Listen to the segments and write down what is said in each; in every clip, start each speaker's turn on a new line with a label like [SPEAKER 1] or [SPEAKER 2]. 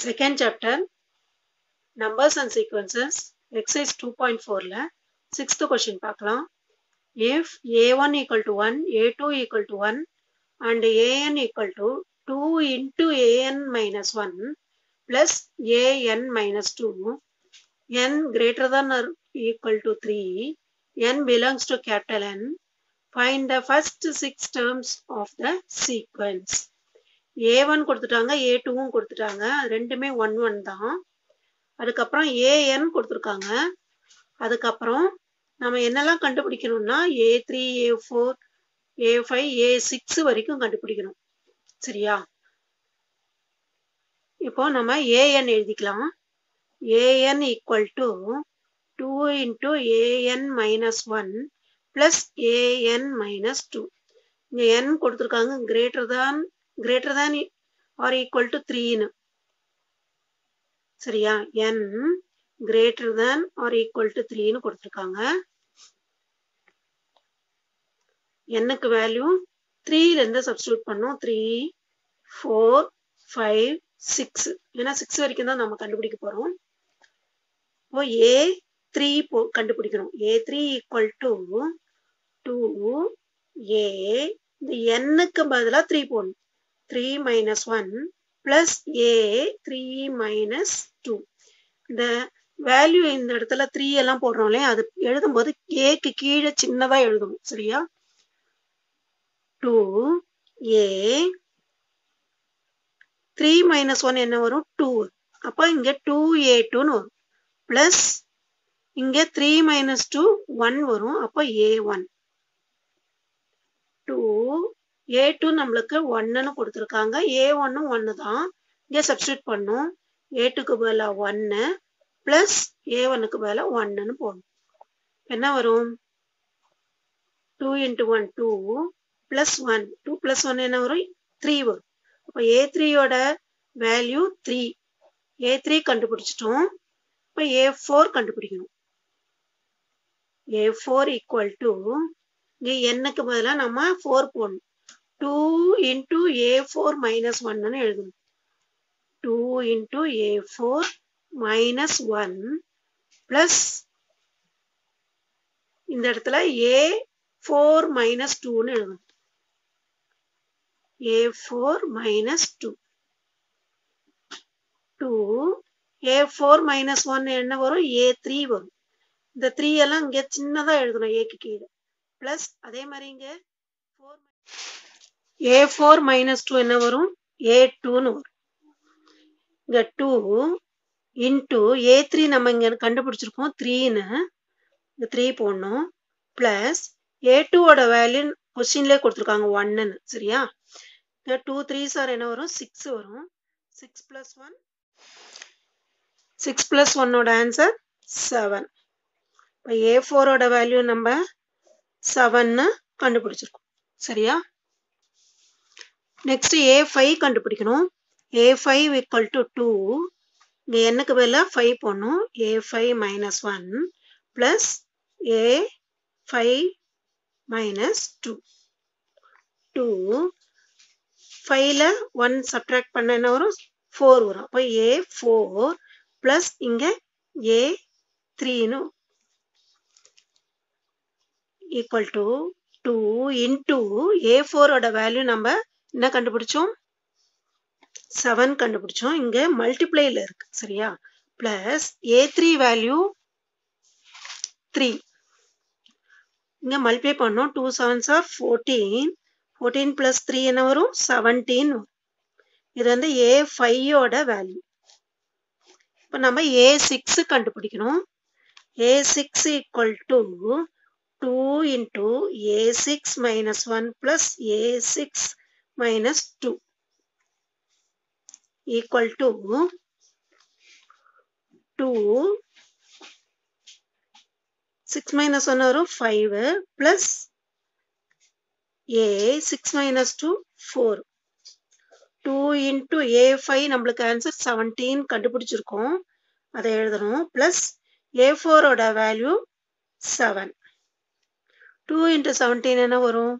[SPEAKER 1] Second chapter, numbers and sequences, exercise 2.4ல sixth question பார்க்கலாம். If a1 equal to 1, a2 equal to 1 and an equal to 2 into an minus 1 plus an minus 2, n greater than or equal to 3, n belongs to capital N, find the first six terms of the sequence. A one கொடுத்துட்டாங்க A டூவும் கொடுத்துட்டாங்க அது ரெண்டுமே one one தான் அதுக்கப்புறம் AN கொடுத்துருக்காங்க அதுக்கப்புறம் நம்ம என்னெல்லாம் கண்டுபிடிக்கணும்னா A three A four A five A six வரைக்கும் கண்டுபிடிக்கணும் சரியா இப்போ நம்ம ஏஎன் எழுதிக்கலாம் A N equal to two into A N minus one plus A N minus two இங்கே என் கொடுத்துருக்காங்க greater than greater than or equal to 3 சரியா n greater than or equal to 3 னு கொடுத்திருக்காங்க n-க்கு வேல்யூ 3 ல இருந்து சப்ஸ்டிட்யூட் பண்ணோம் 3 4 5 6 ஏன்னா 6 வரைக்கும் தான் நம்ம கண்டுபிடிக்க போறோம் இப்போ a 3 கண்டுபிடிக்கணும் a 3 equal to 2 a இந்த n-க்கு பதிலா 3 போடணும் 3 minus 1 plus a 3 minus 2 இந்த வேல்யூ இந்த இடத்துல 3 எல்லாம் போடுறோம் இல்லையா அது எழுதும்போது ஏக்கு கீழே சின்னதா எழுதணும் சரியா 2 a 3 minus 1 என்ன வரும் 2 அப்போ இங்க 2 a 2 வரும் பிளஸ் இங்க 3 minus 2 1 வரும் அப்போ a 1 2 ஏ டூ நம்மளுக்கு ஒன்னுன்னு கொடுத்துருக்காங்க ஏ ஒன்னும் ஒன்று தான் இங்கே சப்ஸ்டியூட் பண்ணும் ஏ டூக்கு பதிலாக ஒன்று ப்ளஸ் ஏ ஒன்னுக்கு பதிலாக ஒன்னுன்னு போடணும் என்ன வரும் two into one two plus one two plus one என்ன வரும் த்ரீ வரும் அப்போ ஏ த்ரீயோட வேல்யூ த்ரீ ஏ த்ரீ கண்டுபிடிச்சிட்டோம் இப்போ ஏ ஃபோர் கண்டுபிடிக்கணும் ஏ ஃபோர் ஈக்குவல் டு இங்கே என்னுக்கு பதிலாக நம்ம ஃபோர் போடணும் 2 into a4 minus 1 னு எழுதணும் 2 into a4 minus 1 plus இந்த இடத்துல a4 minus 2 னு எழுதணும் a4 minus 2 2 a4 minus 1 என்ன வரும் a3 வரும் இந்த 3 எல்லாம் இங்க சின்னதா எழுதணும் ஏக்கு கீழே பிளஸ் அதே மாதிரி இங்க 4 ஏ ஃபோர் மைனஸ் டூ என்ன வரும் ஏ டூன்னு வரும் இங்க டூ இன்டூ ஏ த்ரீ நம்ம இங்க கண்டுபிடிச்சிருக்கோம் த்ரீன்னு இந்த த்ரீ போடணும் பிளஸ் ஏ டூவோட வேல்யூ கொஸ்டின்லேயே கொடுத்துருக்காங்க ஒன்னுன்னு சரியா இங்க டூ த்ரீ சார் என்ன வரும் சிக்ஸ் வரும் six plus one six plus ஒன்னோட ஆன்சர் செவன் இப்போ ஏ ஃபோரோட வேல்யூ நம்ம செவன்னு கண்டுபிடிச்சிருக்கோம் சரியா நெக்ஸ்ட் ஏ ஃபைவ் கண்டுபிடிக்கணும் a five equal to two இங்கே என்னக்கு பதிலாக ஃபைவ் போடணும் a five minus one plus a five minus two two ஃபைவ்ல ஒன் சப்ட்ராக்ட் பண்ண என்ன வரும் ஃபோர் வரும் அப்போ ஏ ஃபோர் ப்ளஸ் இங்கே ஏ த்ரீன்னு equal to two into a ஃபோரோட வேல்யூ நம்ம என்ன கண்டுபிடிச்சோம் செவன் கண்டுபிடிச்சோம் இங்க மல்டிப்ளைல இருக்கு சரியா plus a three value three இங்க மல்டிப்ளை பண்ணோம் two sevens are fourteen fourteen plus three என்ன வரும் செவன்டீன் வரும் இது வந்து ஏ ஃபைவோட வேல்யூ இப்போ நம்ம ஏ சிக்ஸ் கண்டுபிடிக்கணும் a six equal to two into a six minus one plus a six minus 2 equal to 2 6 minus 1 வரும் 5 plus a 6 minus 2 4 2 into a5 நம்மளுக்கு ஆன்சர் 17 கண்டுபிடிச்சிருக்கோம் அதை எழுதணும் plus a4 ஓட வேல்யூ 7 2 into 17 என்ன வரும்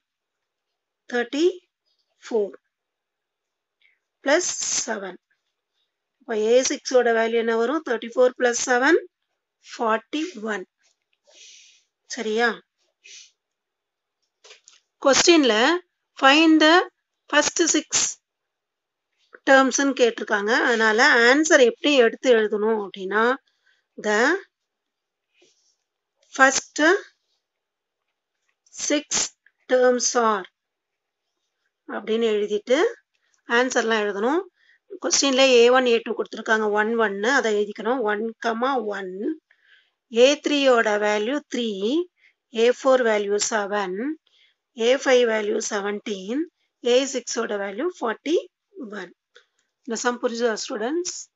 [SPEAKER 1] 30 4 plus 7 இப்போ ஏ சிக்ஸோட வேல்யூ என்ன வரும் thirty four plus seven forty one சரியா கொஸ்டின்ல ஃபைண்ட் த ஃபர்ஸ்ட் சிக்ஸ் டேர்ம்ஸ்ன்னு கேட்டிருக்காங்க அதனால ஆன்சர் எப்படி எடுத்து எழுதணும் அப்படின்னா the first six terms are அப்படின்னு எழுதிட்டு ஆன்சர்லாம் எழுதணும் கொஸ்டின்ல ஏ ஒன் ஏ டூ கொடுத்துருக்காங்க ஒன் ஒன்னு அதை எழுதிக்கணும் ஒன் கமா ஒன் ஏ த்ரீயோட value three A four value seven a five value seventeen a சிக்ஸோட வேல்யூ ஃபார்ட்டி ஒன் இந்த சம் புரிஞ்சுதா ஸ்டூடெண்ட்ஸ்